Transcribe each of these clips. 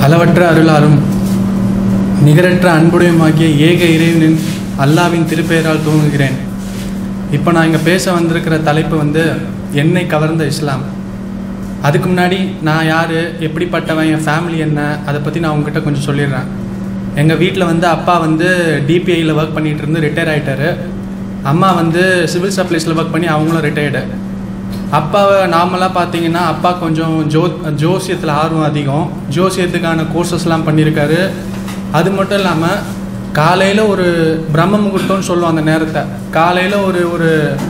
அளவற்ற அருளாலும் நிகரற்ற அன்புடையுமாகிய ஏக இறைவனின் அல்லாவின் திருப்பெயரால் துவங்குகிறேன் இப்போ நான் இங்கே பேச வந்திருக்கிற தலைப்பு வந்து என்னை கவர்ந்த இஸ்லாம் அதுக்கு முன்னாடி நான் யார் எப்படிப்பட்டவன் என் ஃபேமிலி என்ன அதை பற்றி நான் உங்ககிட்ட கொஞ்சம் சொல்லிடுறேன் எங்கள் வீட்டில் வந்து அப்பா வந்து டிபிஐயில் ஒர்க் பண்ணிகிட்டு இருந்து ரிட்டையர் ஆகிட்டாரு அம்மா வந்து சிவில் சப்ளைஸில் ஒர்க் பண்ணி அவங்களும் ரிட்டையர்டு அப்பாவை நார்மலாக பார்த்தீங்கன்னா அப்பா கொஞ்சம் ஜோ ஜோசியத்தில் ஆர்வம் அதிகம் ஜோசியத்துக்கான கோர்சஸ்லாம் பண்ணியிருக்காரு அது மட்டும் இல்லாமல் காலையில் ஒரு பிரம்ம முகூர்த்தம்னு சொல்லுவோம் அந்த நேரத்தை காலையில் ஒரு ஒரு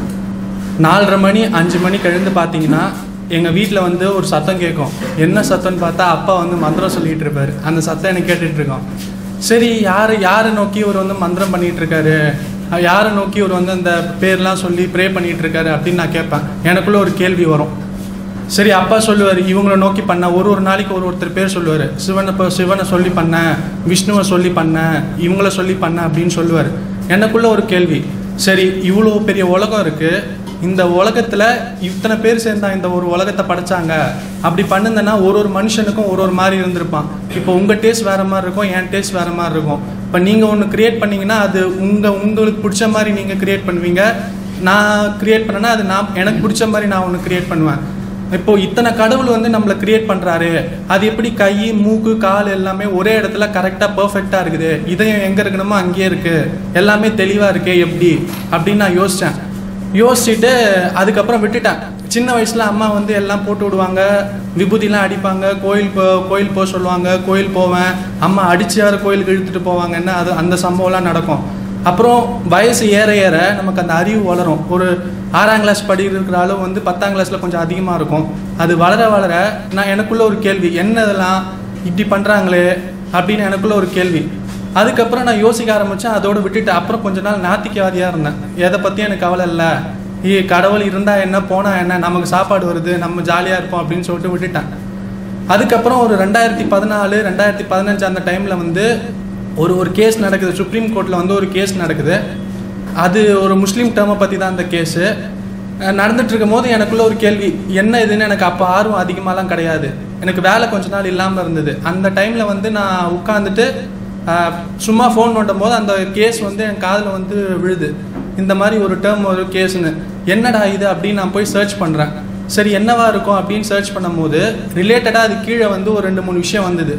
நாலரை மணி அஞ்சு மணி கழிந்து பார்த்தீங்கன்னா எங்கள் வீட்டில் வந்து ஒரு சத்தம் கேட்கும் என்ன சத்தம்னு பார்த்தா அப்பா வந்து மந்திரம் சொல்லிகிட்டு இருப்பாரு அந்த சத்தம் எனக்கு கேட்டுட்டு இருக்கோம் சரி யார் யாரை நோக்கி இவர் வந்து மந்திரம் பண்ணிகிட்டு இருக்காரு அஹ் யாரை நோக்கி இவர் வந்து அந்த பேர்லாம் சொல்லி ப்ரே பண்ணிகிட்டு இருக்காரு அப்படின்னு நான் கேட்பேன் எனக்குள்ள ஒரு கேள்வி வரும் சரி அப்பா சொல்லுவார் இவங்களை நோக்கி பண்ண ஒரு ஒரு நாளைக்கு ஒரு ஒருத்தர் பேர் சொல்லுவார் சிவனை இப்போ சிவனை சொல்லி பண்ண விஷ்ணுவை சொல்லி பண்ண இவங்கள சொல்லி பண்ண அப்படின்னு சொல்லுவார் எனக்குள்ள ஒரு கேள்வி சரி இவ்வளோ பெரிய உலகம் இருக்குது இந்த உலகத்தில் இத்தனை பேர் சேர்ந்தா இந்த ஒரு உலகத்தை படைச்சாங்க அப்படி பண்ணுந்தேன்னா ஒரு ஒரு மனுஷனுக்கும் ஒரு ஒரு மாதிரி இருந்திருப்பான் இப்போ உங்கள் டேஸ்ட் வேறு மாதிரி இருக்கும் என் டேஸ்ட் வேறு மாதிரி இருக்கும் இப்போ நீங்கள் ஒன்று க்ரியேட் பண்ணீங்கன்னா அது உங்கள் உங்களுக்கு பிடிச்ச மாதிரி நீங்கள் க்ரியேட் பண்ணுவீங்க நான் க்ரியேட் பண்ணேன்னா அது நான் எனக்கு பிடிச்ச மாதிரி நான் ஒன்று க்ரியேட் பண்ணுவேன் இப்போ இத்தனை கடவுள் வந்து நம்மளை கிரியேட் பண்றாரு அது எப்படி கை மூக்கு கால் எல்லாமே ஒரே இடத்துல கரெக்டாக பர்ஃபெக்டாக இருக்குது இதயம் எங்கே இருக்கணுமோ அங்கேயே இருக்கு எல்லாமே தெளிவாக இருக்கே எப்படி அப்படின்னு நான் யோசித்தேன் யோசிச்சுட்டு அதுக்கப்புறம் விட்டுட்டேன் சின்ன வயசில் அம்மா வந்து எல்லாம் போட்டு விடுவாங்க விபூதிலாம் அடிப்பாங்க கோயில் போ கோயில் போக சொல்லுவாங்க கோயில் போவேன் அம்மா அடிச்சு யார் கோயிலுக்கு இழுத்துட்டு போவாங்கன்னா அது அந்த சம்பவம்லாம் நடக்கும் அப்புறம் வயசு ஏற ஏற நமக்கு அந்த அறிவு வளரும் ஒரு ஆறாம் கிளாஸ் படிக்கிற அளவு வந்து பத்தாம் கிளாஸில் கொஞ்சம் அதிகமாக இருக்கும் அது வளர வளர நான் எனக்குள்ள ஒரு கேள்வி என்ன இதெல்லாம் இப்படி பண்ணுறாங்களே அப்படின்னு எனக்குள்ள ஒரு கேள்வி அதுக்கப்புறம் நான் யோசிக்க ஆரம்பித்தேன் அதோடு விட்டுட்டு அப்புறம் கொஞ்ச நாள் நாத்திகவாதியாக இருந்தேன் எதை பற்றியும் எனக்கு கவலை இல்லை ஏ கடவுள் இருந்தால் என்ன போனால் என்ன நமக்கு சாப்பாடு வருது நம்ம ஜாலியாக இருப்போம் அப்படின்னு சொல்லிட்டு விட்டுட்டேன் அதுக்கப்புறம் ஒரு ரெண்டாயிரத்தி பதினாலு ரெண்டாயிரத்தி பதினஞ்சு அந்த டைமில் வந்து ஒரு ஒரு கேஸ் நடக்குது சுப்ரீம் கோர்ட்டில் வந்து ஒரு கேஸ் நடக்குது அது ஒரு முஸ்லீம் டேர்மை பற்றி தான் அந்த கேஸு நடந்துட்டு இருக்கும் போது எனக்குள்ள ஒரு கேள்வி என்ன இதுன்னு எனக்கு அப்போ ஆர்வம் அதிகமாகலாம் கிடையாது எனக்கு வேலை கொஞ்ச நாள் இல்லாமல் இருந்தது அந்த டைமில் வந்து நான் உட்காந்துட்டு ஆஹ், சும்மா ஃபோன் நோண்டும் போது அந்த கேஸ் வந்து என் காதில் வந்து விழுது இந்த மாதிரி ஒரு டேர்ம் ஒரு கேஸ்னு என்னடா இது அப்படின்னு நான் போய் சர்ச் பண்ணுறேன் சரி என்னவா இருக்கும் அப்படின்னு சர்ச் பண்ணும்போது ரிலேட்டடாக அது கீழே வந்து ஒரு ரெண்டு மூணு விஷயம் வந்தது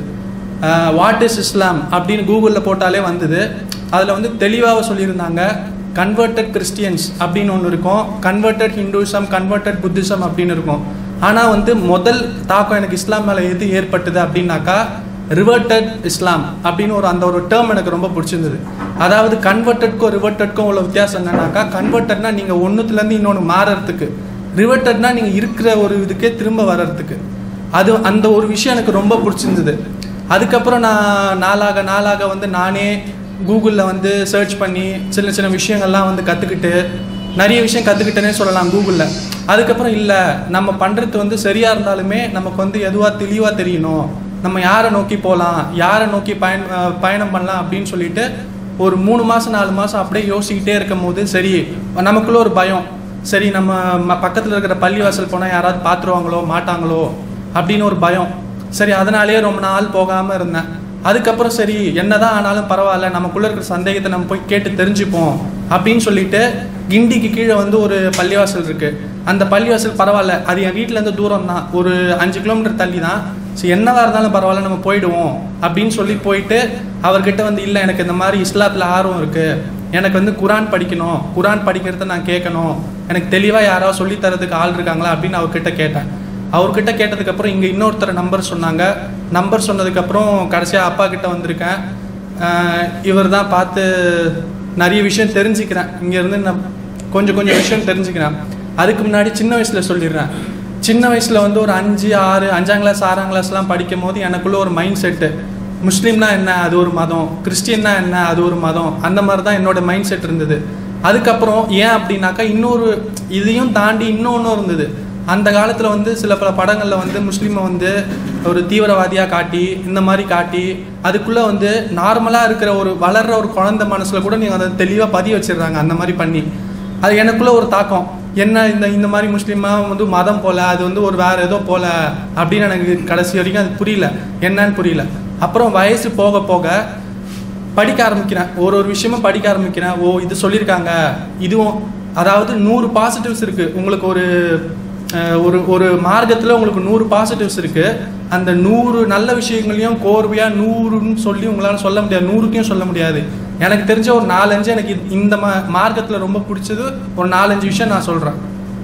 வாட் இஸ் இஸ்லாம் அப்படின்னு கூகுளில் போட்டாலே வந்தது அதில் வந்து தெளிவாக சொல்லியிருந்தாங்க கன்வெர்டட் கிறிஸ்டியன்ஸ் அப்படின்னு ஒன்று இருக்கும் கன்வெர்டட் ஹிந்துசம் கன்வெர்டட் புத்திசம் அப்படின்னு இருக்கும் ஆனால் வந்து முதல் தாக்கம் எனக்கு இஸ்லாம் மேலே எது ஏற்பட்டது அப்படின்னாக்கா ரிவர்டட் இஸ்லாம் அப்படின்னு ஒரு அந்த ஒரு டேர்ம் எனக்கு ரொம்ப பிடிச்சிருந்தது அதாவது கன்வெர்டட்க்கும் ரிவர்டட்க்கும் உள்ள வித்தியாசம் என்னன்னாக்கா கன்வெர்டட்னா நீங்கள் ஒன்றுத்துலேருந்து இன்னொன்று மாறுறதுக்கு ரிவர்டட்னா நீங்கள் இருக்கிற ஒரு இதுக்கே திரும்ப வர்றதுக்கு அது அந்த ஒரு விஷயம் எனக்கு ரொம்ப பிடிச்சிருந்தது அதுக்கப்புறம் நான் நாளாக நாளாக வந்து நானே கூகுளில் வந்து சர்ச் பண்ணி சின்ன சின்ன விஷயங்கள்லாம் வந்து கற்றுக்கிட்டு நிறைய விஷயம் கற்றுக்கிட்டேனே சொல்லலாம் கூகுளில் அதுக்கப்புறம் இல்லை நம்ம பண்ணுறது வந்து சரியாக இருந்தாலுமே நமக்கு வந்து எதுவாக தெளிவாக தெரியணும் நம்ம யாரை நோக்கி போகலாம் யாரை நோக்கி பயன் அஹ் பயணம் பண்ணலாம் அப்படின்னு சொல்லிட்டு ஒரு மூணு மாதம் நாலு மாதம் அப்படியே யோசிக்கிட்டே இருக்கும் போது சரி நமக்குள்ள ஒரு பயம் சரி நம்ம பக்கத்தில் இருக்கிற பள்ளிவாசல் போனால் யாராவது பார்த்துருவாங்களோ மாட்டாங்களோ அப்படின்னு ஒரு பயம் சரி அதனாலேயே ரொம்ப நாள் போகாமல் இருந்தேன் அதுக்கப்புறம் சரி என்னதான் ஆனாலும் பரவாயில்ல நமக்குள்ள இருக்கிற சந்தேகத்தை நம்ம போய் கேட்டு தெரிஞ்சுப்போம் அப்படின்னு சொல்லிட்டு கிண்டிக்கு கீழே வந்து ஒரு பள்ளிவாசல் இருக்கு அந்த பள்ளிவாசல் பரவாயில்ல அது என் வீட்டிலேருந்து தூரம் தான் ஒரு அஞ்சு கிலோமீட்டர் தள்ளி தான் சரி என்னவா இருந்தாலும் பரவாயில்ல நம்ம போயிடுவோம் அப்படின்னு சொல்லி போயிட்டு அவர்கிட்ட வந்து இல்லை எனக்கு இந்த மாதிரி இஸ்லாத்தில் ஆர்வம் இருக்கு எனக்கு வந்து குரான் படிக்கணும் குரான் படிக்கிறத நான் கேட்கணும் எனக்கு தெளிவாக யாராவது சொல்லித் தரதுக்கு ஆள் இருக்காங்களா அப்படின்னு அவர்கிட்ட கேட்டேன் அவர்கிட்ட கேட்டதுக்கப்புறம் இங்கே இன்னொருத்தர் நம்பர் சொன்னாங்க நம்பர் சொன்னதுக்கப்புறம் கடைசியாக அப்பா கிட்ட வந்திருக்கேன் இவர் தான் பார்த்து நிறைய விஷயம் தெரிஞ்சுக்கிறேன் இங்கேருந்து நான் கொஞ்சம் கொஞ்சம் விஷயம் தெரிஞ்சுக்கிறேன் அதுக்கு முன்னாடி சின்ன வயசில் சொல்லிடுறேன் சின்ன வயசில் வந்து ஒரு அஞ்சு ஆறு அஞ்சாம் கிளாஸ் ஆறாம் கிளாஸ்லாம் படிக்கும் போது எனக்குள்ள ஒரு மைண்ட் செட்டு முஸ்லீம்னா என்ன அது ஒரு மதம் கிறிஸ்டியன்னா என்ன அது ஒரு மதம் அந்த மாதிரி தான் என்னோட மைண்ட் செட் இருந்தது அதுக்கப்புறம் ஏன் அப்படின்னாக்கா இன்னொரு இதையும் தாண்டி இன்னொன்று இருந்தது அந்த காலத்தில் வந்து சில பல படங்களில் வந்து முஸ்லீமை வந்து ஒரு தீவிரவாதியாக காட்டி இந்த மாதிரி காட்டி அதுக்குள்ளே வந்து நார்மலாக இருக்கிற ஒரு வளர்ற ஒரு குழந்தை மனசில் கூட நீங்கள் அதை தெளிவாக பதிய வச்சிடுறாங்க அந்த மாதிரி பண்ணி அது எனக்குள்ள ஒரு தாக்கம் என்ன இந்த இந்த மாதிரி முஸ்லீமாக வந்து மதம் போல அது வந்து ஒரு வேற ஏதோ போல அப்படின்னு எனக்கு கடைசி வரைக்கும் அது புரியல என்னன்னு புரியல அப்புறம் வயசு போக போக படிக்க ஆரம்பிக்கிறேன் ஒரு ஒரு விஷயமும் படிக்க ஆரம்பிக்கிறேன் ஓ இது சொல்லியிருக்காங்க இதுவும் அதாவது நூறு பாசிட்டிவ்ஸ் இருக்குது உங்களுக்கு ஒரு அஹ், ஒரு ஒரு மார்க்கத்தில் உங்களுக்கு நூறு பாசிட்டிவ்ஸ் இருக்குது அந்த நூறு நல்ல விஷயங்களையும் கோர்வையாக நூறுன்னு சொல்லி உங்களால் சொல்ல முடியாது நூறுக்கையும் சொல்ல முடியாது எனக்கு தெரிஞ்ச ஒரு நாலஞ்சு எனக்கு இது- இந்த மா மார்க்கத்தில் ரொம்ப பிடிச்சது ஒரு நாலஞ்சு விஷயம் நான் சொல்கிறேன்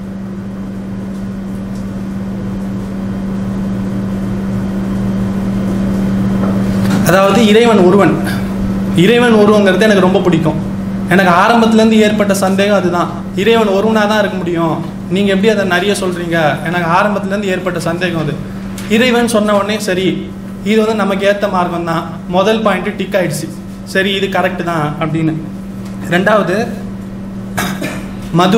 அதாவது இறைவன் ஒருவன் இறைவன் ஒருவங்கிறது எனக்கு ரொம்ப பிடிக்கும் எனக்கு ஆரம்பத்துலேருந்து ஏற்பட்ட சந்தேகம் அதுதான் இறைவன் ஒருவனாக தான் இருக்க முடியும் நீங்கள் எப்படி அதை நிறைய சொல்கிறீங்க எனக்கு ஆரம்பத்துலேருந்து ஏற்பட்ட சந்தேகம் அது இறைவன் சொன்ன உடனே சரி இது வந்து நமக்கு ஏற்ற மார்க்கம் தான் முதல் பாயிண்ட்டு டிக் ஆயிடுச்சு சரி இது கரெக்டு தான் அப்படின்னு ரெண்டாவது மது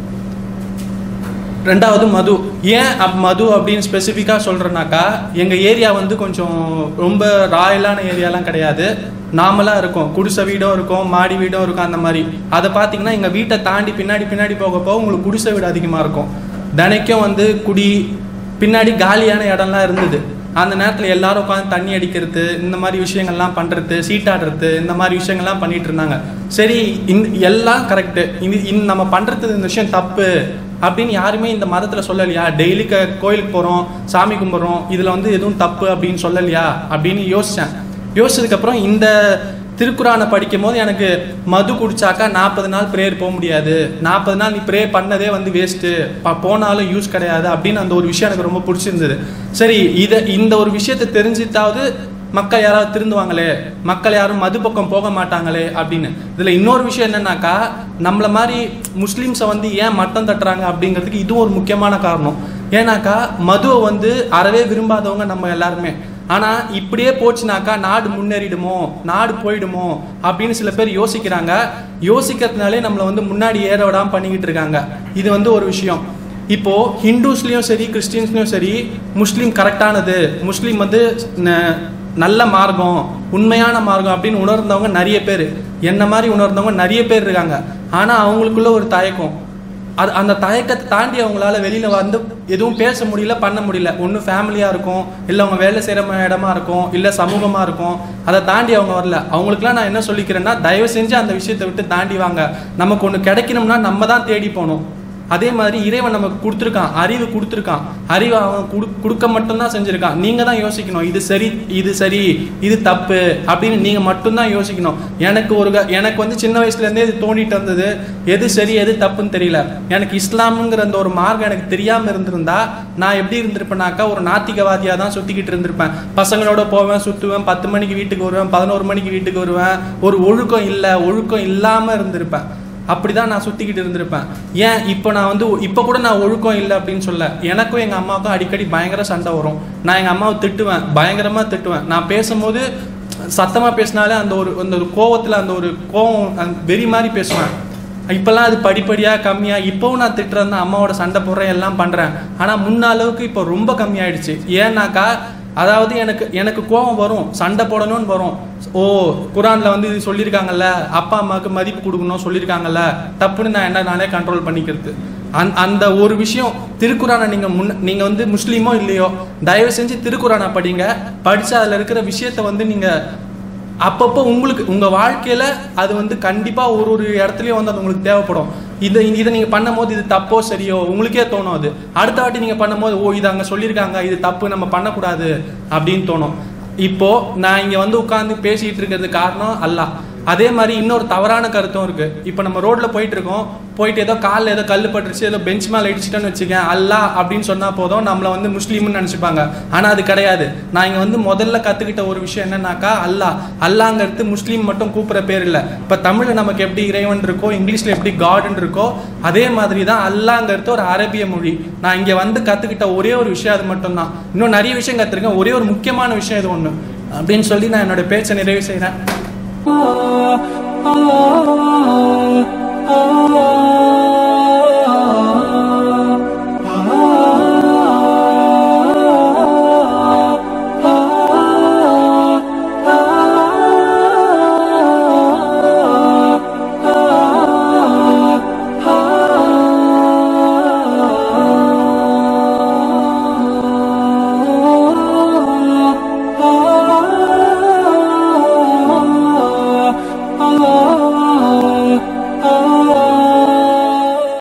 ரெண்டாவது மது ஏன் அப் மது அப்படின்னு ஸ்பெசிஃபிக்காக சொல்கிறேன்னாக்கா எங்கள் ஏரியா வந்து கொஞ்சம் ரொம்ப ராயலான ஏரியாலாம் கிடையாது நார்மலாக இருக்கும் குடிசை வீடும் இருக்கும் மாடி வீடும் இருக்கும் அந்த மாதிரி அதை பார்த்தீங்கன்னா எங்கள் வீட்டை தாண்டி பின்னாடி பின்னாடி போக போக உங்களுக்கு குடிசை வீடு அதிகமாக இருக்கும் தினைக்கும் வந்து குடி பின்னாடி காலியான இடம்லாம் இருந்தது அந்த நேரத்தில் எல்லாரும் உட்காந்து தண்ணி அடிக்கிறது இந்த மாதிரி விஷயங்கள்லாம் பண்ணுறது சீட்டாடுறது இந்த மாதிரி விஷயங்கள்லாம் பண்ணிட்டு இருந்தாங்க சரி இந்த எல்லாம் கரெக்டு இது இந்த நம்ம பண்ணுறது இந்த விஷயம் தப்பு அப்படின்னு யாருமே இந்த மதத்தில் சொல்லலையா டெய்லி க கோயிலுக்கு போகிறோம் சாமி கும்பிட்றோம் இதில் வந்து எதுவும் தப்பு அப்படின்னு சொல்லலையா அப்படின்னு யோசித்தேன் யோசிச்சதுக்கப்புறம் இந்த திருக்குறானை படிக்கும் போது எனக்கு மது குடிச்சாக்கா நாற்பது நாள் ப்ரேயர் போக முடியாது நாற்பது நாள் நீ ப்ரே பண்ணதே வந்து வேஸ்ட்டு போனாலும் யூஸ் கிடையாது அப்படின்னு அந்த ஒரு விஷயம் எனக்கு ரொம்ப பிடிச்சிருந்தது சரி இதை இந்த ஒரு விஷயத்தை தெரிஞ்சுட்டாவது மக்கள் யாராவது திருந்துவாங்களே மக்கள் யாரும் மது பக்கம் போக மாட்டாங்களே அப்படின்னு இதில் இன்னொரு விஷயம் என்னன்னாக்கா நம்மள மாதிரி முஸ்லீம்ஸை வந்து ஏன் மட்டம் தட்டுறாங்க அப்படிங்கிறதுக்கு இதுவும் ஒரு முக்கியமான காரணம் ஏன்னாக்கா மதுவை வந்து அறவே விரும்பாதவங்க நம்ம எல்லாருமே ஆனால் இப்படியே போச்சுனாக்கா நாடு முன்னேறிடுமோ நாடு போயிடுமோ அப்படின்னு சில பேர் யோசிக்கிறாங்க யோசிக்கிறதுனாலே நம்மளை வந்து முன்னாடி ஏற விடாம பண்ணிக்கிட்டு இருக்காங்க இது வந்து ஒரு விஷயம் இப்போ ஹிந்துஸ்லயும் சரி கிறிஸ்டின்ஸ்லயும் சரி முஸ்லீம் கரெக்டானது முஸ்லீம் வந்து ந- நல்ல மார்க்கம் உண்மையான மார்க்கம் அப்படின்னு உணர்ந்தவங்க நிறைய பேர் என்ன மாதிரி உணர்ந்தவங்க நிறைய பேர் இருக்காங்க ஆனால் அவங்களுக்குள்ள ஒரு தயக்கம் அது அந்த தயக்கத்தை தாண்டி அவங்களால வெளியில வந்து எதுவும் பேச முடியல பண்ண முடியல ஒன்று ஃபேமிலியாக இருக்கும் இல்லை அவங்க வேலை செய்கிற இடமா இருக்கும் இல்லை சமூகமாக இருக்கும் அதை தாண்டி அவங்க வரல அவங்களுக்குலாம் நான் என்ன சொல்லிக்கிறேன்னா தயவு செஞ்சு அந்த விஷயத்தை விட்டு தாண்டி வாங்க நமக்கு ஒன்று கிடைக்கணும்னா நம்ம தான் தேடி போகணும் அதே மாதிரி இறைவன் நமக்கு கொடுத்துருக்கான் அறிவு கொடுத்துருக்கான் அறிவு அவன் குடு கொடுக்க மட்டும்தான் செஞ்சிருக்கான் நீங்க தான் யோசிக்கணும் இது சரி இது சரி இது தப்பு அப்படின்னு நீங்க மட்டும்தான் யோசிக்கணும் எனக்கு ஒரு க- எனக்கு வந்து சின்ன வயசுல இருந்தே இது தோண்டிட்டு வந்தது எது சரி எது தப்புன்னு தெரியல எனக்கு இஸ்லாம்ங்கிற அந்த ஒரு மார்க்கம் எனக்கு தெரியாம இருந்திருந்தா நான் எப்படி இருந்திருப்பேனாக்கா ஒரு நாத்திகவாதியா தான் சுத்திக்கிட்டு இருந்திருப்பேன் பசங்களோட போவேன் சுத்துவேன் பத்து மணிக்கு வீட்டுக்கு வருவேன் பதினோரு மணிக்கு வீட்டுக்கு வருவேன் ஒரு ஒழுக்கம் இல்லை ஒழுக்கம் இல்லாம இருந்திருப்பேன் அப்படிதான் நான் சுத்திக்கிட்டு இருந்திருப்பேன் ஏன் இப்போ நான் வந்து இப்போ கூட நான் ஒழுக்கம் இல்லை அப்படின்னு சொல்ல எனக்கும் எங்க அம்மாவுக்கும் அடிக்கடி பயங்கர சண்டை வரும் நான் எங்க அம்மாவை திட்டுவேன் பயங்கரமா திட்டுவேன் நான் பேசும்போது சத்தமா பேசினாலே அந்த ஒரு அந்த ஒரு கோவத்துல அந்த ஒரு கோவம் அந்த வெறி மாதிரி பேசுவேன் இப்பெல்லாம் அது படிப்படியா கம்மியா இப்போவும் நான் திட்டுறேன் தான் அம்மாவோட சண்டை போடுறேன் எல்லாம் பண்றேன் ஆனா முன்ன அளவுக்கு இப்போ ரொம்ப கம்மியாயிடுச்சு ஏன்னாக்கா அதாவது எனக்கு எனக்கு கோபம் வரும் சண்டை போடணும்னு வரும் ஓ குரான்ல வந்து இது சொல்லியிருக்காங்கல்ல அப்பா அம்மாவுக்கு மதிப்பு கொடுக்கணும் சொல்லியிருக்காங்கல்ல தப்புன்னு நான் என்ன நானே கண்ட்ரோல் பண்ணிக்கிறது அந் அந்த ஒரு விஷயம் திருக்குறானை நீங்க முன்ன நீங்க வந்து முஸ்லீமோ இல்லையோ தயவு செஞ்சு திருக்குறானை படிங்க படிச்சு அதுல இருக்கிற விஷயத்த வந்து நீங்க அப்பப்போ உங்களுக்கு உங்க வாழ்க்கையில அது வந்து கண்டிப்பா ஒரு ஒரு இடத்துலயும் வந்து அது உங்களுக்கு தேவைப்படும் இதை இதை நீங்க பண்ணும்போது இது தப்போ சரியோ உங்களுக்கே தோணும் அது அடுத்த வாட்டி நீங்க பண்ணும்போது ஓ இது அங்க சொல்லியிருக்காங்க இது தப்பு நம்ம பண்ணக்கூடாது அப்படின்னு தோணும் இப்போ நான் இங்க வந்து உட்கார்ந்து பேசிட்டு இருக்கிறது காரணம் அல்லாஹ் அதே மாதிரி இன்னொரு தவறான கருத்தும் இருக்கு இப்போ நம்ம ரோட்ல போயிட்டு இருக்கோம் போயிட்டு ஏதோ காலில் ஏதோ கல் பட்டுருச்சு ஏதோ பெஞ்ச் மேலே இடிச்சிட்டோன்னு வச்சுக்கேன் அல்லாஹ் அப்படின்னு சொன்னா போதும் நம்மளை வந்து முஸ்லீம்னு நினச்சிப்பாங்க ஆனா அது கிடையாது நான் இங்க வந்து முதல்ல கத்துக்கிட்ட ஒரு விஷயம் என்னன்னாக்கா அல்லாஹ் அல்லாங்கிறது முஸ்லீம் மட்டும் கூப்பிடுற பேர் இல்லை இப்போ தமிழ்ல நமக்கு எப்படி இறைவன் இருக்கோ இங்கிலீஷ்ல எப்படி காட்னு இருக்கோ அதே மாதிரி தான் அல்லாங்கிறது ஒரு அரபிய மொழி நான் இங்க வந்து கத்துக்கிட்ட ஒரே ஒரு விஷயம் அது மட்டும்தான் இன்னும் நிறைய விஷயம் கத்துருக்கேன் ஒரே ஒரு முக்கியமான விஷயம் இது ஒண்ணு அப்படின்னு சொல்லி நான் என்னோட பேச்சை நிறைவு செய்றேன் ah, ah, ah, ah.